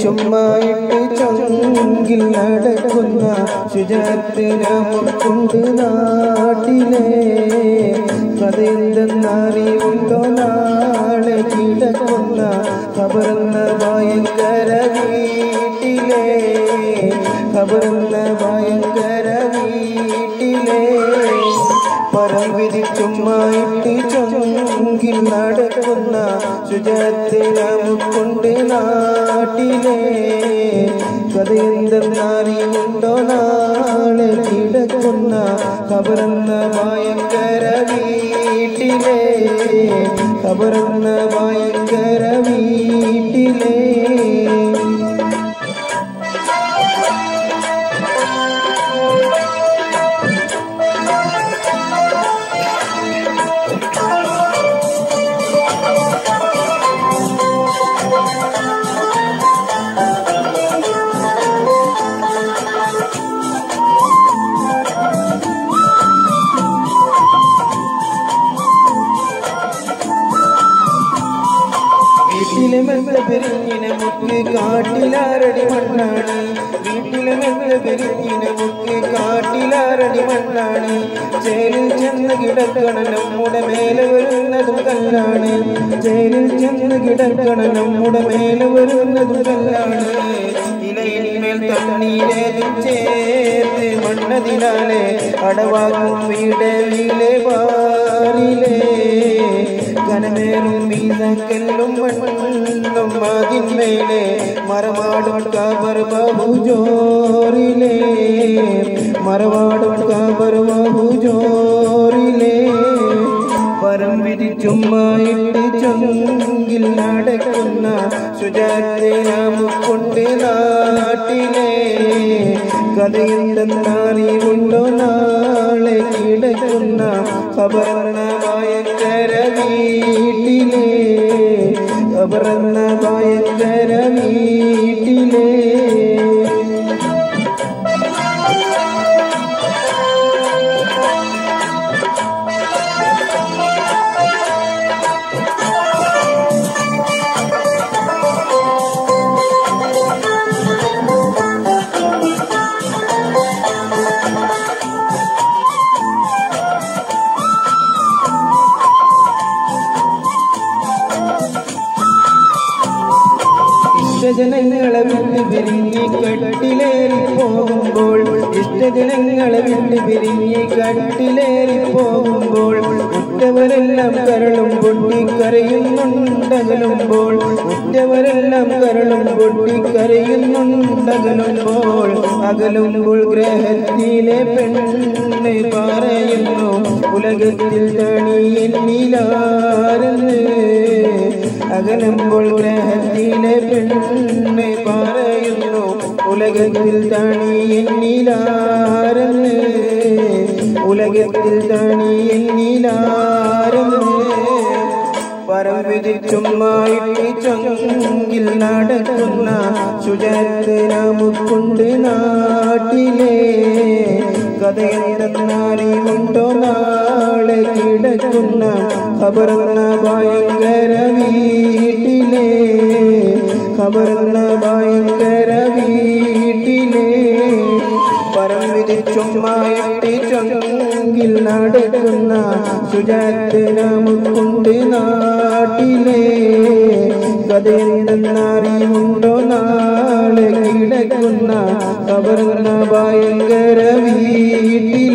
ചുമ്മായിട്ട് ചൊങ്കിൽ നടക്കുന്ന ശുചാത്ത് നമുക്കുണ്ട് നാട്ടിലെ കഥയെന്തെന്നറിയുണ്ടോ നാളെ കിടക്കുന്ന കബറന്ന ഭയങ്കര വീട്ടിലെ കബറന്ന ഭയങ്കര വീട്ടിലെ പരം വിധിച്ചുമായിട്ട് ചൊങ്കിൽ നടക്കുന്ന ശുചാത്ത് നമുക്കുണ്ട് നാട്ടിലെ കഥയെന്തെന്നറിയുണ്ടോ നാളെ കിടക്കുന്ന കബറന്ന ഭയങ്കര വീട്ടിലെ കബറന്ന ഭയങ്കര വീട്ടിലെ വീട്ടിലെ മെല്ലെ പെരിഞ്ഞിനെ മുക്ക് കാട്ടിലാരടി മണ്ണാണ് വീട്ടിലെ മെല്ലെ പെരിഞ്ഞിനെ മുക്ക് കാട്ടിലാരടി മണ്ണാണ് ചേരിൽ ചെന്ന് കിടക്കണ നമ്മുടെ മേലെ വരുന്നതും കല്ലാണ് ചേരിൽ ചെന്ന് കിടക്കണ നമ്മുടെ മേലെ വരുന്നതും കല്ലാണ് ഇലയിന്മേൽ തണ്ണീരേതും ചേർത്ത് മണ്ണതിനാലെ അടവാകും വീടെ വീലെ പാറിലേ കനമേറും വീതക്കല്ലും മണ്ണും അതിന്മേലെ മറവാടും കബർ ബഹുജോറിലേ മറവാടും കബർ ബഹുജോറിലേ പരം വിധിച്ചുമ്മായിട്ട് ചൊങ്കിൽ നടക്കുന്ന സുജാത്തെ നമുക്കുണ്ട് നാട്ടിലെ കഥയെന്തെന്നറിവുണ്ടോ നാളെ കിടക്കുന്ന കബറന്ന ഭയങ്കര വീട്ടിലെ കബറന്ന ഭയങ്കര വീട്ടിലെ ഇഷ്ടജനങ്ങളെ വിട്ട് പിരിഞ്ഞ് കട്ടിലേറി പോകുമ്പോൾ ഇഷ്ടജനങ്ങളെ വിട്ട് പിരിഞ്ഞ് കട്ടിലേറി പോകുമ്പോൾ ഉറ്റവരെല്ലാം കരളും പൊട്ടി കരയുന്നുണ്ടകലുമ്പോൾ ഉറ്റവരെല്ലാം കരളും പൊട്ടി കരയുന്നുണ്ടകലുമ്പോൾ അകലുമ്പോൾ ഗ്രഹത്തിലെ പെണ്ണ് പറയുന്നു ഉലകത്തിൽ തണി എന്നിലാരെന്ന് അകലുമ്പോൾ ഗ്രഹത്തിലെ പെണ്ണ് പറയുന്നു ഉലകത്തിൽ തണി എന്നിലാരെന്ന് ഉലകത്തിൽ തണി എന്നിലാരെന്ന് പരം വിധിച്ചുമായിട്ട് ചൊങ്കിൽ നടക്കുന്ന ശുചാത്ത് നമുക്കുണ്ട് നാട്ടിലെ കഥയെന്തെന്നറിവുണ്ടോ നാളെ കിടക്കുന്ന ഖബറന്ന ഭയങ്കര വീട്ടിലെ ഖബറന്ന ഭയങ്കര വീട്ടിലെ പരം വിധിച്ചുമായിട്ട് ചൊങ്കിൽ നടക്കുന്ന ശുചാത്ത് നമുക്കുണ്ട് നാട്ടിലെ കഥയെന്തെന്നറിവുണ്ടോ നാളെ കിടക്കുന്ന കവർന്ന ഭയങ്കര വീട്ടിലെ